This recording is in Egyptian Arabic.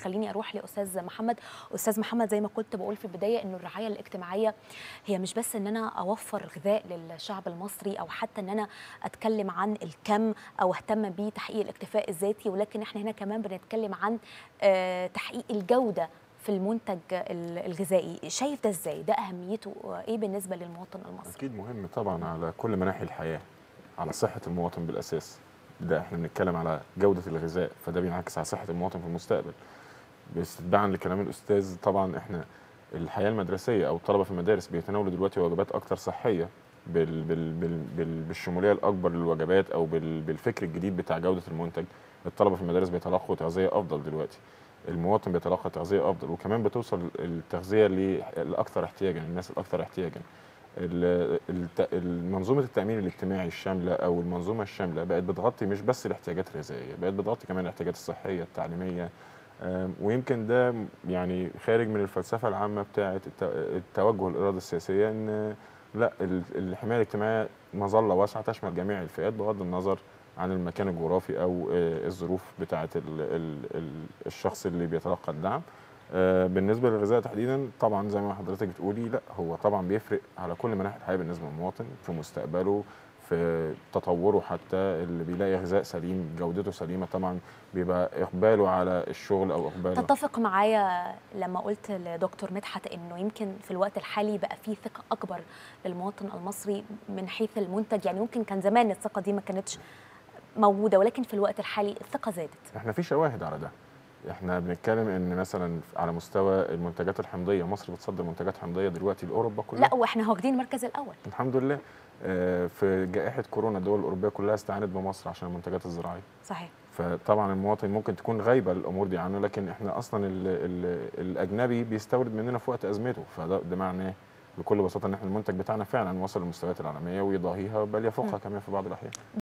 خليني اروح لاستاذ محمد استاذ محمد زي ما كنت بقول في البدايه انه الرعايه الاجتماعيه هي مش بس ان انا اوفر غذاء للشعب المصري او حتى ان انا اتكلم عن الكم او اهتم بتحقيق الاكتفاء الذاتي ولكن احنا هنا كمان بنتكلم عن آه، تحقيق الجوده في المنتج ال- الغذائي شايف ده ازاي ده اهميته ايه بالنسبه للمواطن المصري اكيد مهم طبعا على كل مناحي الحياه على صحه المواطن بالاساس ده احنا بنتكلم على جوده الغذاء فده بينعكس على صحه المواطن في المستقبل باستتباعا لكلام الاستاذ طبعا احنا الحياه المدرسيه او الطلبه في المدارس بيتناولوا دلوقتي وجبات اكثر صحيه بال بال بال بال بالشموليه الاكبر للوجبات او بال بالفكر الجديد بتاع جوده المنتج الطلبه في المدارس بيتلقوا تغذيه افضل دلوقتي المواطن بيتلقى تغذيه افضل وكمان بتوصل التغذيه للاكثر احتياجا الناس الاكثر احتياجا ال- الت- منظومه التامين الاجتماعي الشامله او المنظومه الشامله بقت بتغطي مش بس الاحتياجات الغذائيه بقت بتغطي كمان الاحتياجات الصحيه التعليميه آم، ويمكن ده يعني خارج من الفلسفه العامه بتاعه الت- التوجه الاراده السياسيه ان لا ال- الحمايه الاجتماعيه مظله واسعه تشمل جميع الفئات بغض النظر عن المكان الجغرافي او آه، الظروف بتاعه ال- ال- ال- الشخص اللي بيتلقى الدعم آه، بالنسبه للغذاء تحديدا طبعا زي ما حضرتك بتقولي لا هو طبعا بيفرق على كل مناحي الحياه بالنسبه للمواطن في مستقبله في تطوره حتى اللي بيلاقي غذاء سليم جودته سليمه طبعا بيبقى اقباله على الشغل او اقباله تتفق معايا لما قلت لدكتور مدحت انه يمكن في الوقت الحالي بقى في ثقه اكبر للمواطن المصري من حيث المنتج يعني ممكن كان زمان الثقه دي ما كانتش موجوده ولكن في الوقت الحالي الثقه زادت احنا في شواهد على ده احنا بنتكلم ان مثلا على مستوى المنتجات الحمضيه مصر بتصدر منتجات حمضيه دلوقتي لاوروبا كلها لا واحنا واخدين المركز الاول الحمد لله آه، في جائحه كورونا الدول الاوروبيه كلها استعانت بمصر عشان المنتجات الزراعيه صحيح فطبعا المواطن ممكن تكون غايبه الامور دي عنه لكن احنا اصلا ال ال الاجنبي بيستورد مننا في وقت ازمته فده ده معناه بكل بساطه ان احنا المنتج بتاعنا فعلا وصل للمستويات العالميه ويضاهيها بل يفوقها كمان في بعض الاحيان